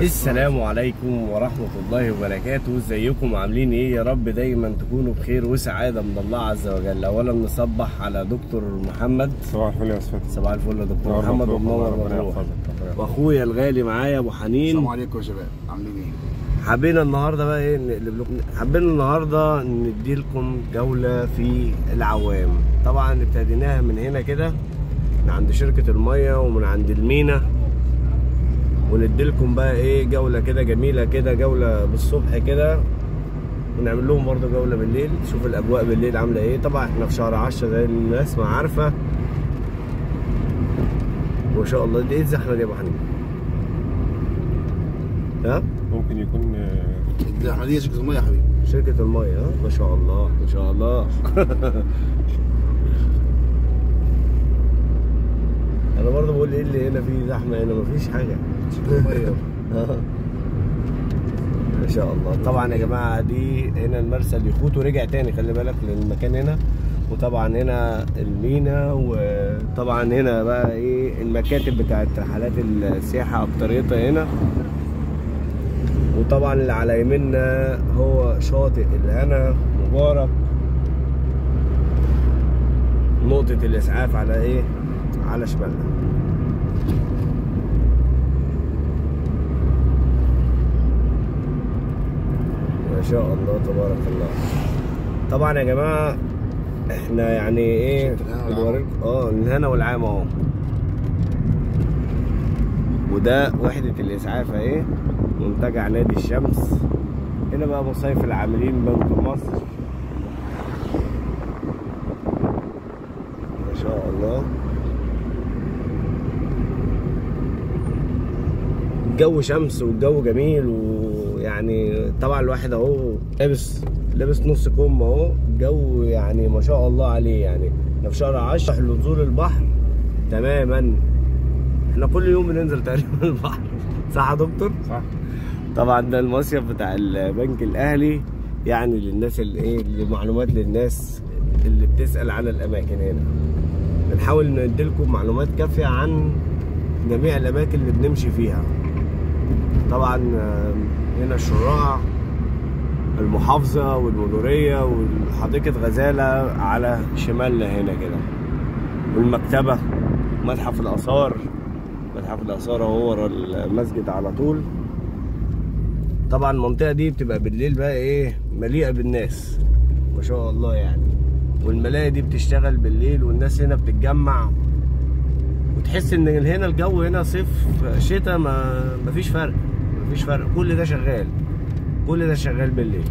السلام عليكم ورحمة الله وبركاته ازيكم عاملين ايه يا رب دايما تكونوا بخير وسعادة من الله عز وجل اولا نصبح على دكتور محمد صباح الفل يا استاذ صباح الفل يا دكتور محمد ومنور مبروك واخويا الغالي معايا ابو حنين السلام عليكم يا شباب عاملين ايه؟ حبينا النهارده بقى ايه نقلب لكم حبينا النهارده ندي لكم جوله في العوام طبعا ابتديناها من هنا كده من عند شركه الميه ومن عند المينا وندي لكم بقى ايه جوله كده جميله كده جوله بالصبح كده ونعمل لهم برضه جوله بالليل تشوف الاجواء بالليل عامله ايه طبعا احنا في شهر 10 زي الناس ما عارفه ما شاء الله دي ايه الزحمه دي يا ابو حنين ها ممكن يكون آه، دي احمديه شركه الميه يا حبيبي شركة المية ها ما شاء الله ما شاء الله أنا برضه بقول إيه اللي هنا فيه زحمة هنا مفيش حاجة شركه الميه آه. ما شاء الله طبعا يا جماعة دي هنا المرسى اليخوت ورجع تاني خلي بالك للمكان هنا وطبعا هنا المينا وطبعا هنا بقى ايه المكاتب بتاعت رحلات السياحة أكتريتها هنا وطبعا اللي على يميننا هو شاطئ الهنا مبارك نقطة الإسعاف على إيه؟ على شمالنا ما شاء الله تبارك الله طبعا يا جماعة احنا يعني ايه شفت الهنا والعام. بنوريكم اه الهنا والعام اهو وده وحدة الإسعاف اهي منتجع نادي الشمس هنا بقى مصايف العاملين بنك مصر ما شاء الله الجو شمس والجو جميل ويعني طبعا الواحد اهو لابس لابس نص كم اهو الجو يعني ما شاء الله عليه يعني احنا في شهر 10 لنزول البحر تماما احنا كل يوم بننزل تقريبا البحر صح يا دكتور؟ صح طبعا ده المصيف بتاع البنك الاهلي يعني للناس اللي ايه لمعلومات للناس اللي بتسال على الاماكن هنا بنحاول نديلكم معلومات كافيه عن جميع الاماكن اللي بنمشي فيها طبعا آه، هنا الشراع المحافظة والمدورية وحديقة غزالة على شمالنا هنا كده والمكتبة متحف الآثار متحف الآثار اهو ورا المسجد على طول طبعا المنطقة دي بتبقى بالليل بقى ايه مليئة بالناس ما شاء الله يعني والملاهي دي بتشتغل بالليل والناس هنا بتتجمع وتحس ان هنا الجو هنا صيف شتاء ما مفيش فرق مفيش فرق كل ده شغال كل ده شغال بالليل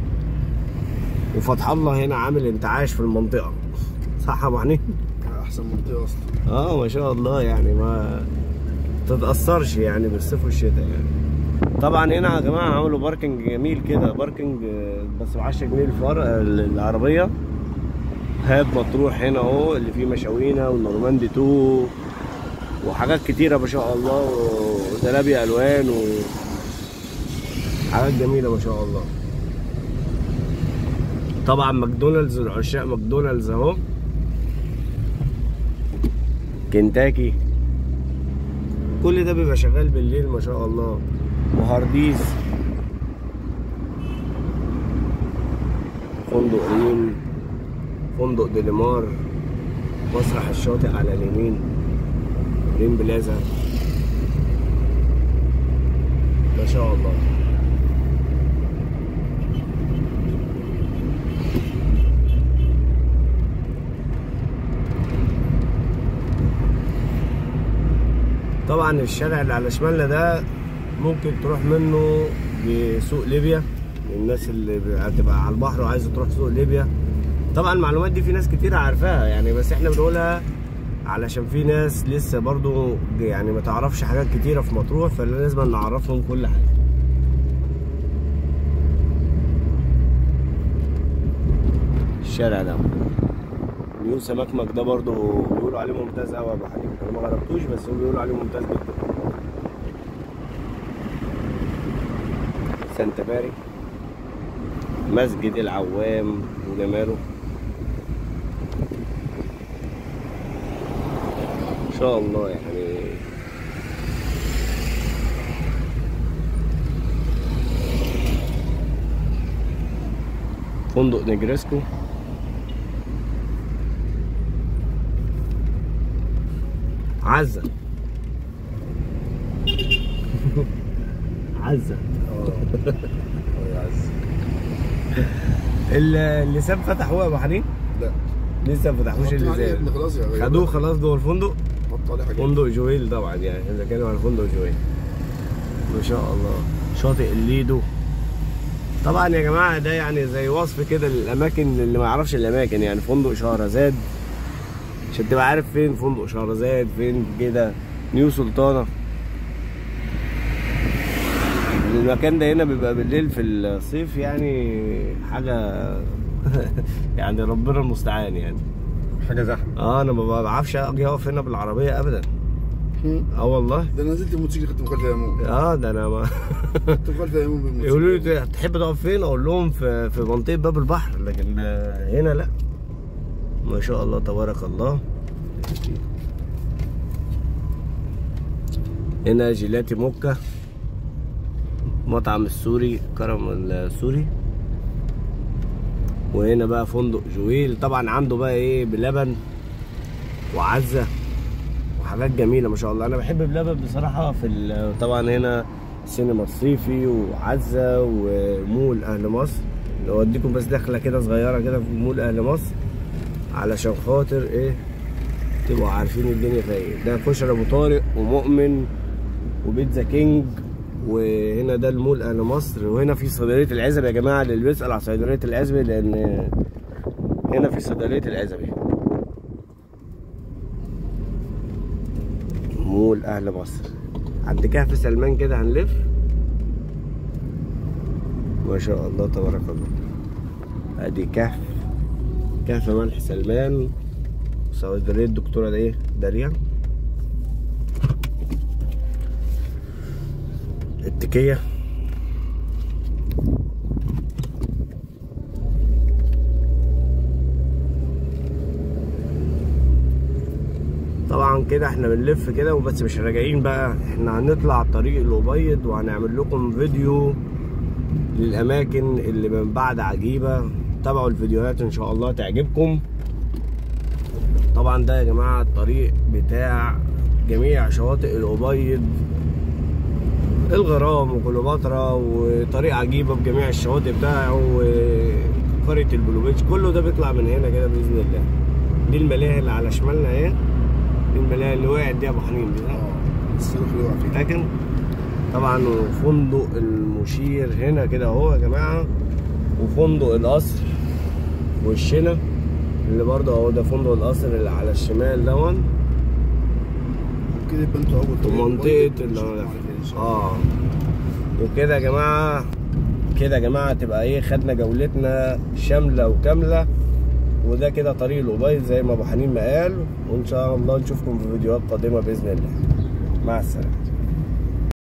وفتح الله هنا عامل انتعاش في المنطقة صح يا ابو حنين؟ احسن منطقه اصلا اه ما شاء الله يعني ما تتأثرش يعني بالصيف والشتاء يعني طبعا هنا يا جماعة عملوا باركنج جميل كده باركنج آه، بس ب 10 جنيه الفرق العربية هاب مطروح هنا اهو اللي فيه مشاوينا والنورماندي 2 وحاجات كتيرة ما شاء الله ودلابي ألوان و حاجات جميلة ما شاء الله طبعا ماكدونالدز العشاق ماكدونالدز اهو كنتاكي كل ده بيبقى شغال بالليل ما شاء الله وهارديز فندق ريم فندق ديليمار مسرح الشاطئ على اليمين ريم بلازا ما شاء الله طبعا الشارع اللي على شمالنا ده ممكن تروح منه لسوق ليبيا الناس اللي هتبقى على البحر وعايزه تروح سوق ليبيا طبعا المعلومات دي في ناس كتير عارفاها يعني بس احنا بنقولها علشان في ناس لسه برضو يعني ما تعرفش حاجات كتيره في مطروح فلازم نعرفهم كل حاجه الشارع ده نيو سمكمك ده برضو بيقولوا عليه ممتاز قوي يا ابو حنين انا ما جربتوش بس هم بيقولوا عليه ممتاز جدا سانتا باري مسجد العوام وجماله ان شاء الله يعني فندق نجرسكو عزة عزة ال- اللسان فتحوه يا ابو حنين لا لسه ما فتحوش حط عليه يا اللسان ابني خلاص يا غالي. خدوه خلاص جوه الفندق حط عليه حاجات فندق جويل طبعا يعني احنا بنتكلم عن فندق جويل ما شاء الله شاطئ الليدو طبعا يا جماعه ده يعني زي وصف كده للاماكن اللي ما يعرفش الاماكن يعني فندق شهرزاد عشان تبقى عارف فين فندق شهرزاد فين كده نيو سلطانه المكان ده هنا بيبقى بالليل في الصيف يعني حاجه يعني ربنا المستعان يعني حاجه زحمه اه انا ما بعرفش اجي اقف هنا بالعربيه ابدا هم. اه والله ده انا نزلت الموتوسيكل كنت مخالف يمون اه ده انا ما كنت مخالف يمون بالموتوسيكل يقولوا لي تحب تقف فين اقول لهم في في منطقه باب البحر لكن آه، هنا لا ما شاء الله تبارك الله هنا جيلاتي موكا مطعم السوري كرم السوري وهنا بقى فندق جويل طبعا عنده بقى ايه بلبن وعزه وحاجات جميله ما شاء الله انا بحب بلبن بصراحه في ال- طبعا هنا السينما الصيفي وعزه ومول اهل مصر لو اديكم بس دخله كده صغيره كده في مول اهل مصر علشان خاطر ايه تبقوا عارفين الدنيا فيها ايه ده كشري ابو طارق ومؤمن وبيتزا كينج وهنا ده المول اهل مصر وهنا في صيدليه العزبي يا جماعه اللي بيسال على صيدليه العزبي لان هنا في صيدليه العزبي مول اهل مصر عند كهف سلمان كده هنلف ما شاء الله تبارك الله ادي كهف كهف ملح سلمان صيدليه الدكتوره ده ايه داريا التكيه طبعا كده احنا بنلف كده وبس مش راجعين بقى احنا هنطلع طريق الأبيض وهنعمل لكم فيديو للأماكن اللي من بعد عجيبة تابعوا الفيديوهات إن شاء الله تعجبكم طبعا ده يا جماعة الطريق بتاع جميع شواطئ الأبيض الغرام وكليوباترا وطريق عجيبة بجميع الشواطئ بتاعه وقرية البلو بيتش كله ده بيطلع من هنا كده بإذن الله دي الملاهي اللي على شمالنا اهي دي الملاهي اللي وقعت دي يا ابو حنين دي صح؟ اه بس يروح يقع فيه فاكر طبعا وفندق المشير هنا كده اهو يا جماعه وفندق القصر والشنا اللي برضه اهو ده فندق القصر اللي على الشمال دون كده يبقى انتوا اول طريق ومنطقه الأبيض. اللي نشوفكم هو على خير إن شاء الله. اه وكده يا جماعه كده يا جماعه تبقى ايه خدنا جولتنا شامله وكامله وده كده طريق الأبيض زي ما ابو حنين ما قال وان شاء الله نشوفكم في فيديوهات قادمه باذن الله مع السلامه